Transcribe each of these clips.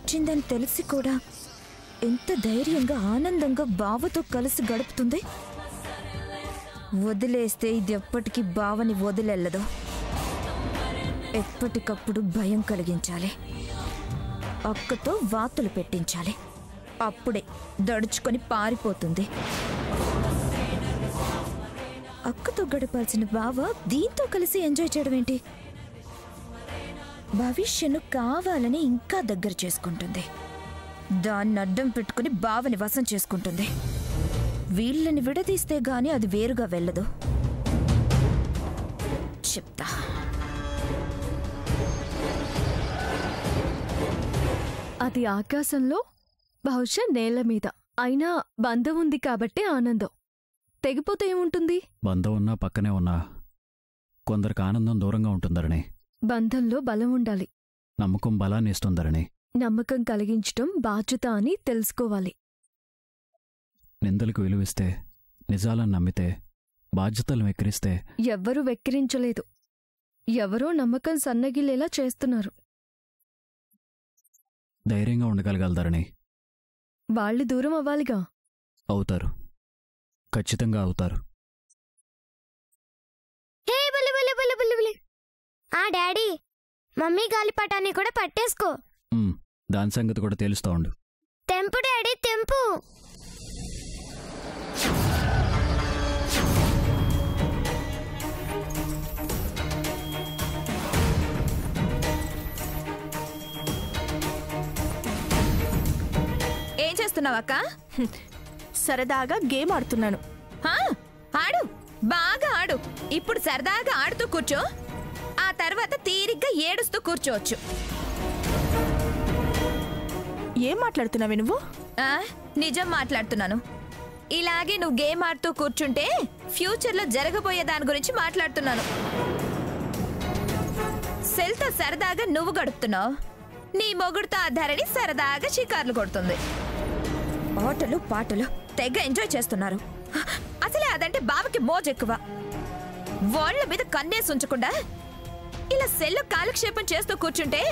వచ్చిందని తెలిసి కూడా ఎంత ధైర్యంగా ఆనందంగా బావతో కలిసి గడుపుతుంది వదిలేస్తే ఇది ఎప్పటికీ బావని వదిలెళ్ళదు ఎప్పటికప్పుడు భయం కలిగించాలి అక్కతో వార్తలు పెట్టించాలి అప్పుడే దడుచుకొని పారిపోతుంది అక్కతో గడపాల్సిన బావ దీంతో కలిసి ఎంజాయ్ చేయడం ఏంటి భవిష్యను కావాలని ఇంకా దగ్గర చేసుకుంటుంది దాన్ని అడ్డం పెట్టుకుని బావని వశం చేసుకుంటుంది వీళ్ళని విడదీస్తే గాని అది వేరుగా వెళ్ళదు చెప్తా అది ఆకాశంలో బహుశా నేల మీద అయినా బంధం ఉంది కాబట్టే ఆనందం తెగిపోతే ఏముంటుంది బంధం ఉన్నా పక్కనే ఉన్నా కొందరికి ఆనందం దూరంగా ఉంటుందరణి బంధంలో బలం ఉండాలి నమ్మకం బలాన్ని ఇస్తుందరణి నమ్మకం కలిగించటం బాధ్యత అని తెలుసుకోవాలి నిందలకు విలువిస్తే నిజాలను నమ్మితే బాధ్యతలు వెక్కిరిస్తే ఎవ్వరూ వెక్కిరించలేదు ఎవరో నమ్మకం సన్నగిలేలా చేస్తున్నారు ధైర్యంగా ఉండగలగలదరణి వాళ్ళు దూరం అవ్వాలిగా అవుతారు ఖచ్చితంగా అవుతారు హే బుల్లి బుల్లి బుల్లి బుల్లి బుల్లి ఆ డాడీ మమ్మీ గాలిపటాన్ని కూడా పట్టేసుకో ఉమ్, దాని సంగతి కూడా తెలుస్తా ఉండు తెంపు డాడీ తెంపు ఏం చేస్తున్నావు అక్క సరదాగా గేమ్ ఆడుతున్నాను హా, ఆడు బాగా ఆడు ఇప్పుడు సరదాగా ఆడుతూ కూర్చో ఆ తర్వాత తీరిగ్గా ఏడుస్తూ కూర్చోవచ్చు ఏం మాట్లాడుతున్నావే నువ్వు ఆ, నిజం మాట్లాడుతున్నాను ఇలాగే నువ్వు గేమ్ ఆడుతూ కూర్చుంటే ఫ్యూచర్లో జరగబోయే దాని గురించి మాట్లాడుతున్నాను సెల్తో సరదాగా నువ్వు గడుపుతున్నావు నీ మొగుడుతో ఆ ధరణి సరదాగా షికార్లు కొడుతుంది ఆటలు పాటలు తెగ ఎంజాయ్ చేస్తున్నారు అసలే అదంటే బావకి మోజెక్కువ వాళ్ళ మీద కన్నేసి ఉంచకుండా ఇలా సెల్లో కాలక్షేపం చేస్తూ కూర్చుంటే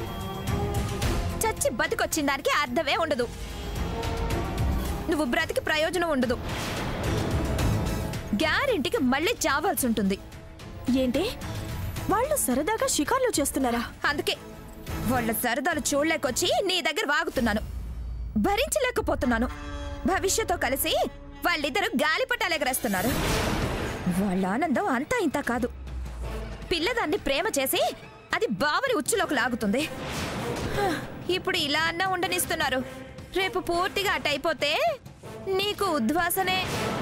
చచ్చి బతికొచ్చిన దానికి అర్థమే ఉండదు నువ్వు బ్రతికి ప్రయోజనం ఉండదు గ్యారెంటీకి మళ్ళీ చావాల్సి ఉంటుంది ఏంటి వాళ్ళు సరదాగా షికార్లు చేస్తున్నారా అందుకే వాళ్ళ సరదాలు చూడలేకొచ్చి నీ దగ్గర వాగుతున్నాను భరించలేకపోతున్నాను భవిష్యత్తో కలిసి వాళ్ళిద్దరూ గాలిపటాలు ఎగరేస్తున్నారు వాళ్ళ ఆనందం అంతా ఇంత కాదు పిల్లదాన్ని ప్రేమ చేసి అది బావని ఉచ్చులోకి లాగుతుంది హ, ఇప్పుడు ఇలా అన్నా ఉండనిస్తున్నారు రేపు పూర్తిగా అటైపోతే నీకు ఉద్వాసనే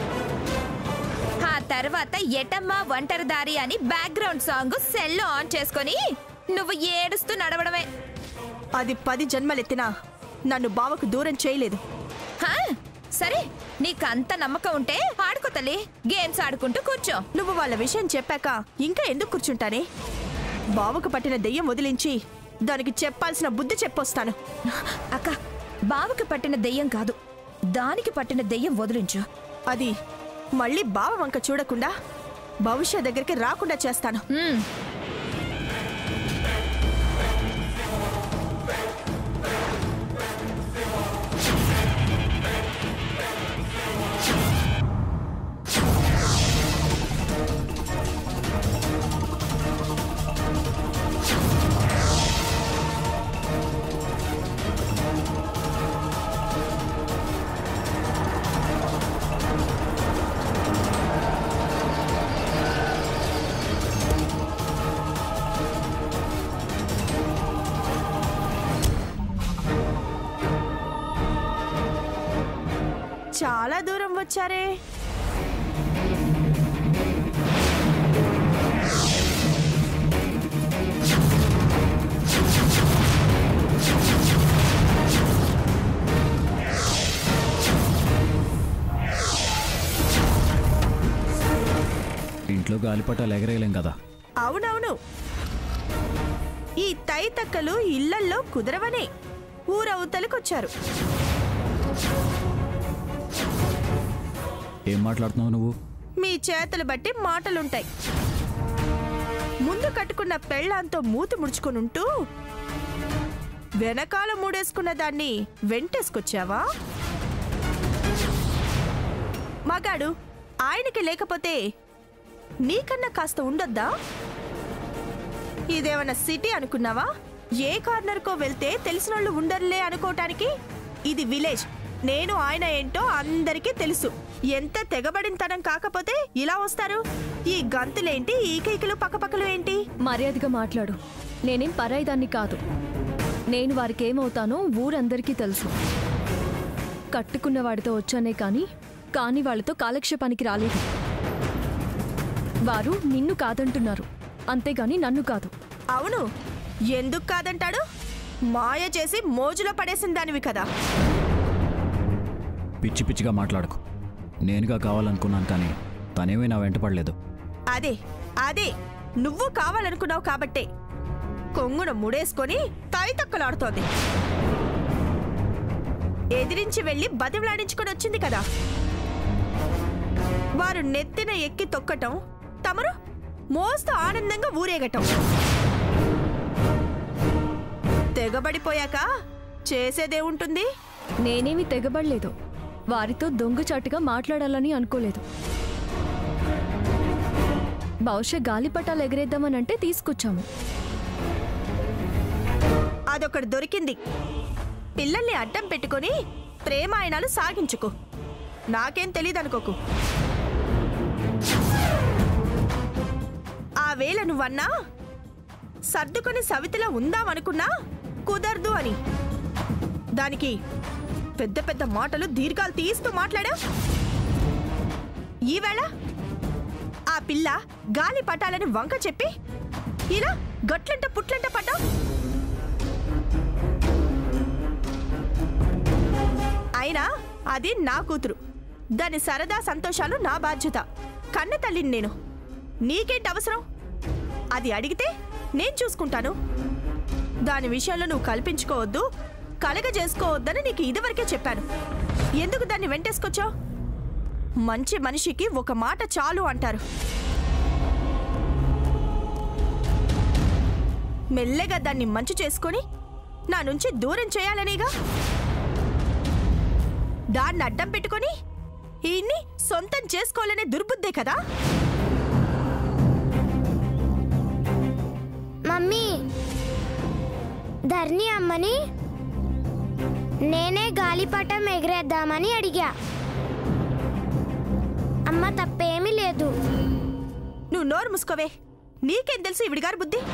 ఆ తర్వాత ఎటమ్మా ఒంటరిదారి అని బ్యాక్గ్రౌండ్ సాంగ్ సెల్లో ఆన్ చేసుకొని నువ్వు ఏడుస్తూ నడవడమే అది పది జన్మలెత్తినా నన్ను బావకు దూరం చేయలేదు హా, సరే నీకు అంత నమ్మకం ఉంటే ఆడుకో తల్లి గేమ్స్ ఆడుకుంటూ కూర్చో నువ్వు వాళ్ళ విషయం చెప్పాక ఇంకా ఎందుకు కూర్చుంటానే బావకు పట్టిన దెయ్యం వదిలించి దానికి చెప్పాల్సిన బుద్ధి చెప్పొస్తాను అక్క బావకి పట్టిన దెయ్యం కాదు దానికి పట్టిన దెయ్యం వదిలించు అది మళ్ళీ బావ వంక చూడకుండా భవిష్య దగ్గరికి రాకుండా చేస్తాను హ్మ్, చాలా దూరం వచ్చారే ఇంట్లో గాలిపటాలు ఎగరేయలేం కదా అవునవును ఈ తైతక్కలు ఇళ్లల్లో కుదరవనే ఊరవతలకొచ్చారు ఏం మాట్లాడుతున్నావు నువ్వు మీ చేతలు బట్టి మాటలుంటాయి ముందు కట్టుకున్న పెళ్ళాంతో మూతి ముడుచుకొనుంటూ వెనకాల మూడేసుకున్న దాన్ని వెంటేసుకొచ్చావా మగాడు ఆయనకి లేకపోతే నీకన్నా కాస్త ఉండొద్దా ఇదేమన్నా సిటీ అనుకున్నావా ఏ కార్నర్కో వెళ్తే తెలిసినోళ్ళు ఉండర్లే అనుకోవటానికి ఇది విలేజ్ నేను ఆయన ఏంటో అందరికీ తెలుసు ఎంత తెగబడినతనం కాకపోతే ఇలా వస్తారు ఈ గంతులేంటి ఈ కైకలు పక్కపక్కలు ఏంటి మర్యాదగా మాట్లాడు నేనేం పరాయిదాన్ని కాదు నేను వారికి ఏమవుతానో ఊరందరికీ తెలుసు కట్టుకున్న వాడితో వచ్చానే కాని కాని వాళ్ళతో కాలక్షేపానికి రాలేదు వారు నిన్ను కాదంటున్నారు అంతేగాని నన్ను కాదు అవును ఎందుకు కాదంటాడు మాయ చేసి మోజులో పడేసిన దానివి కదా పిచ్చి పిచ్చిగా మాట్లాడకు నేనుగా కావాలనుకున్నాను కానీ తనేమీ నా వెంట పడలేదు అదే అదే నువ్వు కావాలనుకున్నావు కాబట్టే కొంగున ముడేసుకొని తైతక్కలాడుతోంది ఎదిరించి వెళ్ళి బతిమలాడించుకొని వచ్చింది కదా వారు నెత్తిన ఎక్కి తొక్కటం తమరు మోస్తూ ఆనందంగా ఊరేగటం తెగబడిపోయాక చేసేదేముంటుంది నేనేమి తెగబడలేదు వారితో దొంగచాటుగా మాట్లాడాలని అనుకోలేదు బహుశా గాలిపటాలు ఎగరేద్దామనంటే తీసుకొచ్చాము అదొకటి దొరికింది పిల్లల్ని అడ్డం పెట్టుకొని ప్రేమాయణాలు సాగించుకో నాకేం తెలియదు అనుకోకు ఆ వేళ నువ్వన్నా సర్దుకొని సవితిలో ఉందామనుకున్నా కుదరదు అని దానికి పెద్ద పెద్ద మాటలు దీర్ఘాలు తీస్తూ మాట్లాడా ఈవేళ ఆ పిల్ల గాలి పట్టాలని వంక చెప్పి ఇలా గట్లంట పుట్లంట పడ్డా అయినా అది నా కూతురు దాని సరదా సంతోషాలు నా బాధ్యత కన్న తల్లిని నేను నీకేంటి అవసరం అది అడిగితే నేను చూసుకుంటాను దాని విషయంలో నువ్వు కల్పించుకోవద్దు కలగ చేసుకోవద్దని నీకు ఇదివరకే చెప్పాను ఎందుకు దాన్ని వెంటేసుకొచ్చావు మంచి మనిషికి ఒక మాట చాలు అంటారు మెల్లగా దాన్ని మంచి చేసుకొని నా నుంచి దూరం చేయాలనేగా దాన్ని అడ్డం పెట్టుకొని ఈయన్ని సొంతం చేసుకోవాలనే దుర్బుద్ధే కదా మమ్మీ ధర్ని అమ్మని నేనే గాలిపటం ఎగరేద్దామని అడిగా అమ్మ తప్పేమీ లేదు నువ్వు నోరు మూసుకోవే నీకేం తెలుసు ఇవిడి గారి బుద్ధి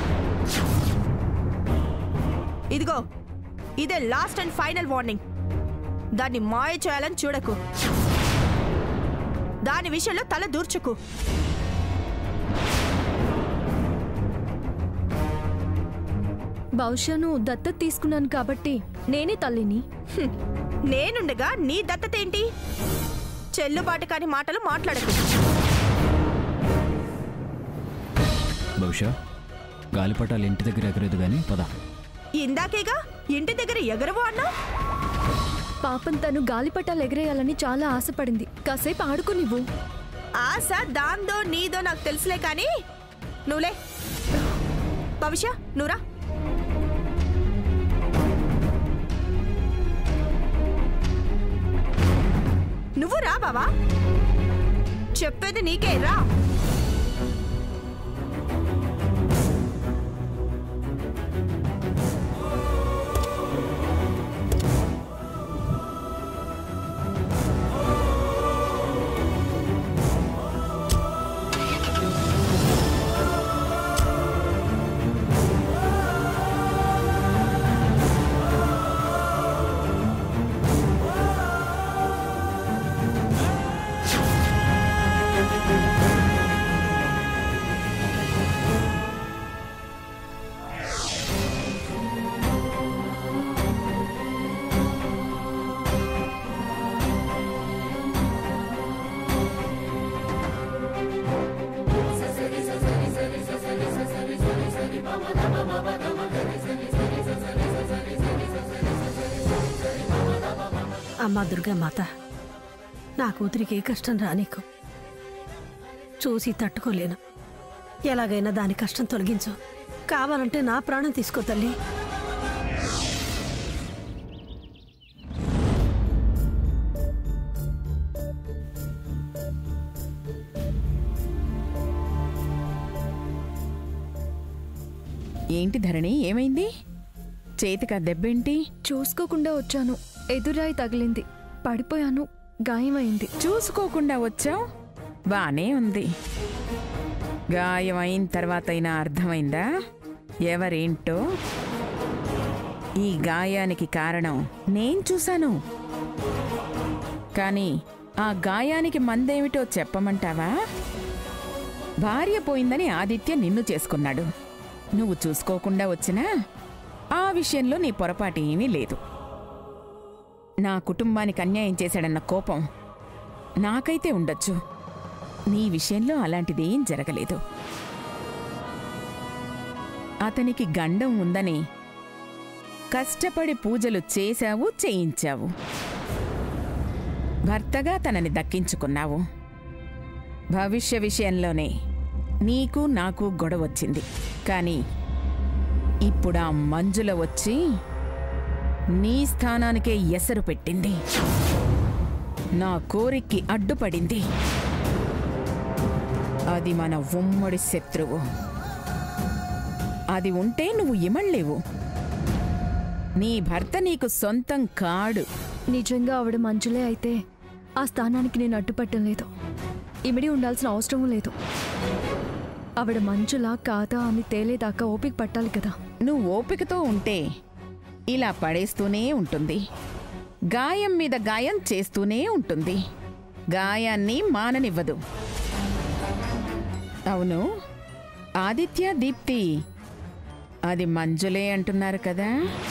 ఇదిగో ఇదే లాస్ట్ అండ్ ఫైనల్ వార్నింగ్ దాన్ని మాయ చేయాలని చూడకు దాని విషయంలో తల దూర్చుకు బహుశా నువ్వు దత్తత తీసుకున్నాను కాబట్టి నేనే తల్లిని హ్మ్. నేనుండగా నీ దత్తత ఏంటి చెల్లుబాటు కాని మాటలు మాట్లాడకు బహుశా గాలిపటాలు ఇంటి దగ్గర ఎగరేదు కానీ పద ఇందాకేగా ఇంటి దగ్గర ఎగరవు అన్నా పాపం తను గాలిపటాలు ఎగరేయాలని చాలా ఆశపడింది కాసేపు ఆడుకునివ్వు ఆశ దాందో నీదో నాకు తెలుసులే కానీ నువ్వులే భవిష్య నువ్వురా నువ్వు రా బావా చెప్పేది నీకే రా అమ్మా దుర్గామాత నా కూతురికి ఏ కష్టం రానీకు చూసి తట్టుకోలేను ఎలాగైనా దాని కష్టం తొలగించు కావాలంటే నా ప్రాణం తీసుకో తల్లి ఏంటి ధరణి ఏమైంది చేతికి ఆ దెబ్బేంటి చూసుకోకుండా వచ్చాను ఎదురాయి తగిలింది పడిపోయాను గాయమైంది చూసుకోకుండా వచ్చావు బానే ఉంది గాయం అయిన తర్వాత అయినా అర్థమైందా ఎవరేంటో ఈ గాయానికి కారణం నేను చూశాను కానీ ఆ గాయానికి మందేమిటో చెప్పమంటావా భార్య పోయిందని ఆదిత్య నిన్ను చేసుకున్నాడు నువ్వు చూసుకోకుండా వచ్చినా ఆ విషయంలో నీ పొరపాటు ఏమీ లేదు నా కుటుంబానికి అన్యాయం చేశాడన్న కోపం నాకైతే ఉండొచ్చు నీ విషయంలో అలాంటిదేం జరగలేదు అతనికి గండం ఉందని కష్టపడి పూజలు చేశావు చేయించావు భర్తగా తనని దక్కించుకున్నావు భవిష్య విషయంలోనే నీకు నాకు గొడవ వచ్చింది కానీ ఇప్పుడు ఆ మంజుల వచ్చి నీ స్థానానికే ఎసరు పెట్టింది నా కోరిక్కి అడ్డుపడింది అది మన ఉమ్మడి శత్రువు అది ఉంటే నువ్వు ఇమళ్ళేవు నీ భర్త నీకు సొంతం కాడు నిజంగా ఆవిడ మంచులే అయితే ఆ స్థానానికి నేను అడ్డుపట్టం లేదు ఇమిడి ఉండాల్సిన అవసరం లేదు ఆవిడ మంచులా కాదా అని తేలేదాకా ఓపిక పట్టాలి కదా నువ్వు ఓపికతో ఉంటే ఇలా పడేస్తూనే ఉంటుంది గాయం మీద గాయం చేస్తూనే ఉంటుంది గాయాన్ని మాననివ్వదు అవును ఆదిత్య దీప్తి అది మంజులే అంటున్నారు కదా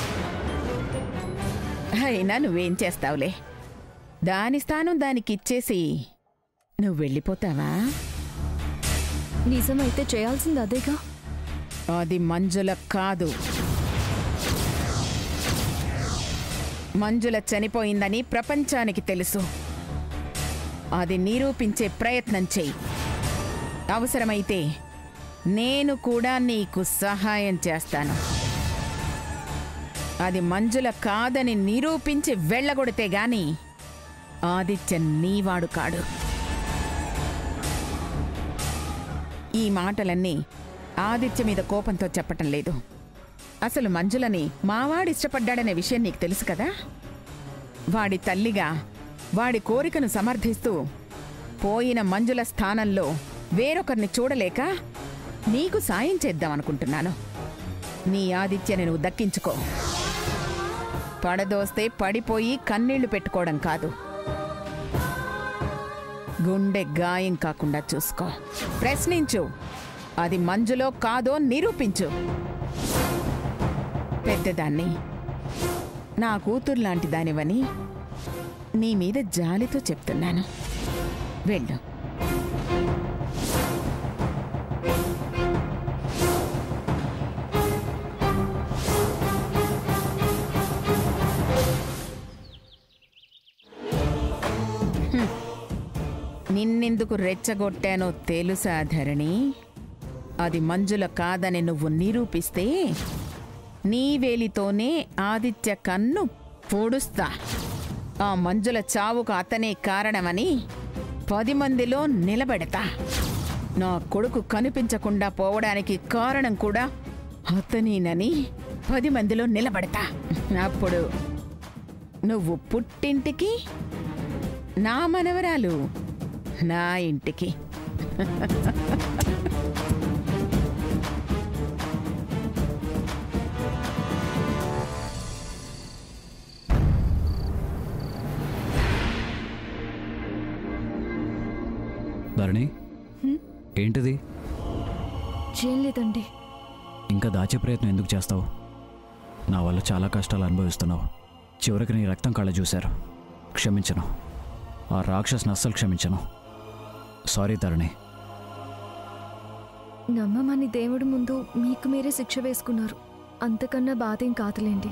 అయినా నువ్వేం చేస్తావులే దాని స్థానం దానికి ఇచ్చేసి నువ్వు వెళ్ళిపోతావా నిజమైతే చేయాల్సింది అదేగా అది మంజుల కాదు మంజుల చనిపోయిందని ప్రపంచానికి తెలుసు అది నిరూపించే ప్రయత్నం చెయ్యి అవసరమైతే నేను కూడా నీకు సహాయం చేస్తాను అది మంజుల కాదని నిరూపించి వెళ్ళగొడితే గాని ఆదిత్య నీవాడు కాడు ఈ మాటలన్నీ ఆదిత్య మీద కోపంతో చెప్పటం లేదు అసలు మంజులని మావాడు ఇష్టపడ్డాడనే విషయం నీకు తెలుసు కదా వాడి తల్లిగా వాడి కోరికను సమర్థిస్తూ పోయిన మంజుల స్థానంలో వేరొకరిని చూడలేక నీకు సాయం చేద్దామనుకుంటున్నాను నీ ఆదిత్యని నువ్వు దక్కించుకో పడదోస్తే పడిపోయి కన్నీళ్లు పెట్టుకోవడం కాదు గుండె గాయం కాకుండా చూసుకో ప్రశ్నించు అది మంజులో కాదో నిరూపించు పెద్దదాన్ని నా కూతురు లాంటి దానివని నీ మీద జాలితో చెప్తున్నాను వెళ్ళు హ్మ్. నిన్నెందుకు రెచ్చగొట్టానో తెలుసా ధరణి అది మంజుల కాదని నువ్వు నిరూపిస్తే నీ వేలితోనే ఆదిత్య కన్ను పొడుస్తా ఆ మంజుల చావుకు అతనే కారణమని పది మందిలో నిలబెడతా నా కొడుకు కనిపించకుండా పోవడానికి కారణం కూడా అతనేనని పది మందిలో నిలబెడతా అప్పుడు నువ్వు పుట్టింటికి నా మనవరాలు నా ఇంటికి ధరణి ఏంటిది ఏం లేదండి ఇంకా దాచే ప్రయత్నం ఎందుకు చేస్తావు నా వల్ల చాలా కష్టాలు అనుభవిస్తున్నావు చివరికి నీ రక్తం కళ్ళ చూశారు క్షమించను ఆ రాక్షసుని అస్సలు క్షమించను సారీ ధరణి నమ్మమని దేవుడి ముందు మీకు మీరే శిక్ష వేసుకున్నారు అంతకన్నా బాధేం కాదులేండి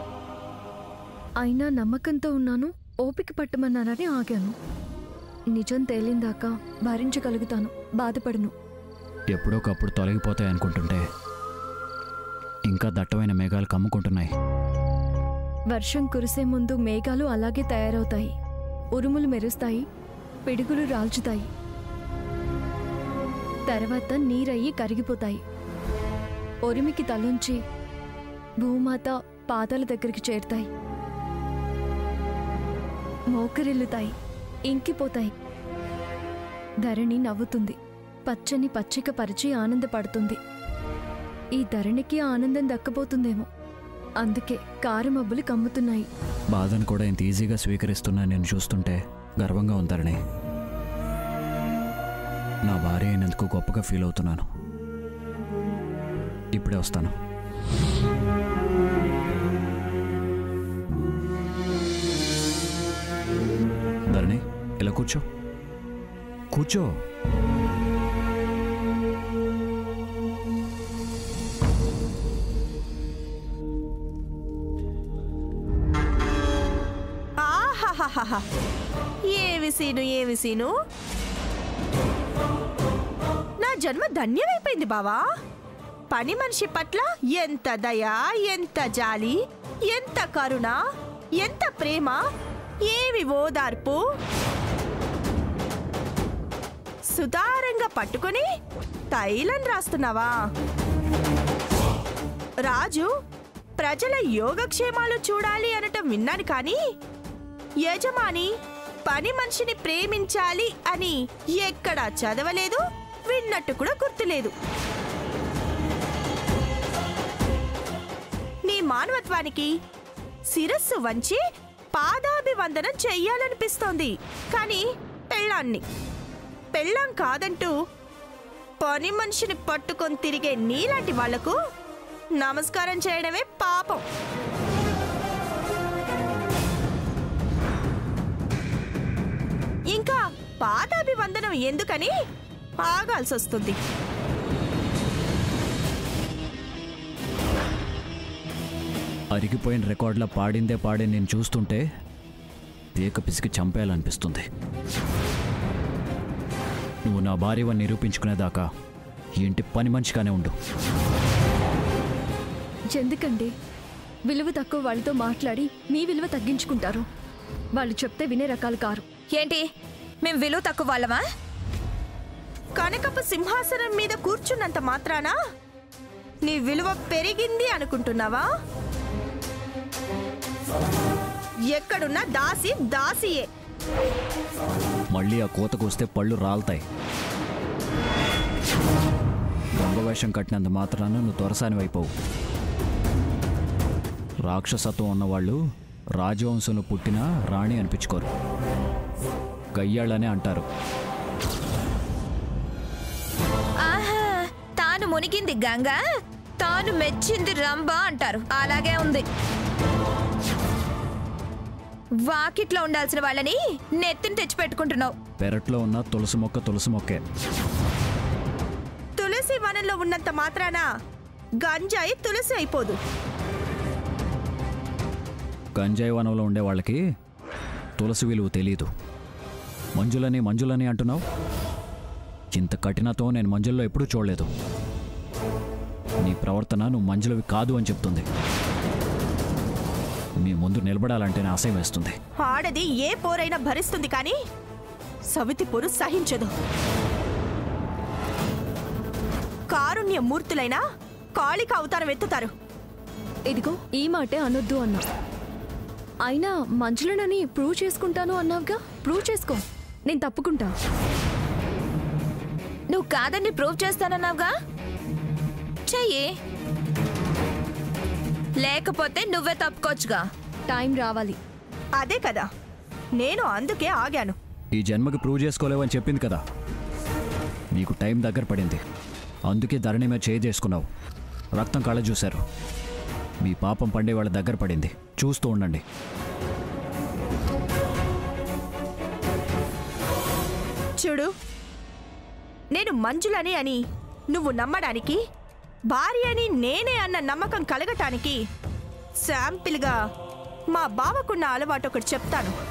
అయినా నమ్మకంతో ఉన్నాను ఓపిక పట్టమన్నానని ఆగాను నిజం తేలిందాకా భరించగలుగుతాను బాధపడను ఎప్పుడోకప్పుడు తొలగిపోతాయి అనుకుంటుంటే ఇంకా దట్టమైన మేఘాలు కమ్ముకుంటున్నాయి వర్షం కురిసే ముందు మేఘాలు అలాగే తయారవుతాయి ఉరుములు మెరుస్తాయి పిడుగులు రాల్చుతాయి తర్వాత నీరయ్యి కరిగిపోతాయి ఒరిమికి తలొంచి భూమాత పాదాల దగ్గరికి చేరుతాయి మోకరిల్లుతాయి ఇంకిపోతాయి ధరణి నవ్వుతుంది పచ్చని పచ్చిక పరిచి ఆనందపడుతుంది ఈ ధరణికి ఆనందం దక్కబోతుందేమో అందుకే కారు మబ్బులు కమ్ముతున్నాయి బాధను కూడా ఇంత ఈజీగా స్వీకరిస్తున్నా నేను చూస్తుంటే గర్వంగా ఉందరణి నా భార్య అయినందుకు గొప్పగా ఫీల్ అవుతున్నాను ఇప్పుడే వస్తాను ధరణి ఇలా కూర్చో కూర్చో ఆహాహాహా ఏమి సీను ఏమి సీను నా జన్మ ధన్యమైపోయింది బావా పని మనిషి పట్ల ఎంత దయ ఎంత జాలి ఎంత కరుణ ఎంత ప్రేమ ఏమి ఓదార్పు సుతారంగా పట్టుకొని తైలం రాస్తున్నావా రాజు ప్రజల యోగక్షేమాలు చూడాలి అనటం విన్నాను కానీ యజమాని పని మనిషిని ప్రేమించాలి అని ఎక్కడా చదవలేదు విన్నట్టు కూడా గుర్తులేదు నీ మానవత్వానికి శిరస్సు వంచి పాదాభివందనం చెయ్యాలనిపిస్తోంది కానీ పెళ్ళాన్ని పెళ్ళాం కాదంటూ పని మనిషిని పట్టుకొని తిరిగే నీలాంటి వాళ్లకు నమస్కారం చేయడమే పాపం ఇంకా పాదాభివందనం ఎందుకని ఆగాల్సి వస్తుంది అరిగిపోయిన రికార్డులా పాడిందే పాడే నేను చూస్తుంటే పీక పిసికి చంపేయాలనిపిస్తుంది నువ్వు నా భార్యవని నిరూపించుకునేదాకా ఈ ఇంటి పని మనిషిగానే ఉండు ఎందుకండి విలువ తక్కువ వాళ్ళతో మాట్లాడి మీ విలువ తగ్గించుకుంటారు వాళ్ళు చెప్తే వినే రకాలు కారు ఏంటి మేం విలువ తక్కువ వాళ్ళమా కనకపు సింహాసనం మీద కూర్చున్నంత మాత్రాన నీ విలువ పెరిగింది అనుకుంటున్నావా ఎక్కడున్నా దాసి దాసియే మళ్ళీ ఆ కోతకు వస్తే పళ్ళు రాలుతాయి దొంగ వేషం కట్టినంత మాత్రాన నువ్వు దొరసానివైపోవు రాక్షసత్వం ఉన్నవాళ్ళు రాజవంశంలో పుట్టిన రాణి అనిపించుకోరు గయ్యాళ్ళనే అంటారు ఆహా తాను మునిగింది గంగ తాను మెచ్చింది రంభ అంటారు అలాగే ఉంది వాకిట్లో ఉండాల్సిన వాళ్ళని నెత్తిని తెచ్చిపెట్టుకుంటున్నావు పెరట్లో ఉన్న తులసి మొక్క తులసి మొక్కే తులసి వనంలో ఉన్నంత మాత్రాన గంజాయి తులసి అయిపోదు గంజాయి వనంలో ఉండే వాళ్ళకి తులసి విలువ తెలీదు మంజులని మంజులని అంటున్నావు ఇంత కఠినత్వం నేను మంజుల్లో ఎప్పుడూ చూడలేదు నీ ప్రవర్తన నువ్వు మంజులవి కాదు అని చెప్తుంది మీ ముందు నిలబడాలంటేనే అసహ్యం వేస్తుంది ఆడది ఏ పోరైనా భరిస్తుంది కానీ సవితి పొరు సహించదు కారుణ్య మూర్తులైన కాళిక అవతారం ఎత్తుతారు ఇదిగో ఈ మాటే అనొద్దు అన్నా అయినా మంచులనని ప్రూవ్ చేసుకుంటాను అన్నావుగా ప్రూవ్ చేసుకో నేను తప్పుకుంటా నువ్వు కాదని ప్రూవ్ చేస్తానన్నావుగా చెయ్యి లేకపోతే నువ్వే తప్పుకోవచ్చుగా టైం రావాలి అదే కదా నేను అందుకే ఆగాను ఈ జన్మకి ప్రూవ్ చేసుకోలేవని చెప్పింది కదా నీకు టైం దగ్గర పడింది అందుకే ధరణి మీద చేయి చేసుకున్నావు రక్తం కళ్ళ చూశారు మీ పాపం పండే వాళ్ళ దగ్గర పడింది చూస్తూ ఉండండి చూడు నేను మంజులని అని నువ్వు నమ్మడానికి భార్య అని నేనే అన్న నమ్మకం కలగటానికి శాంపిల్గా మా బావకున్న అలవాటు ఒకటి చెప్తాను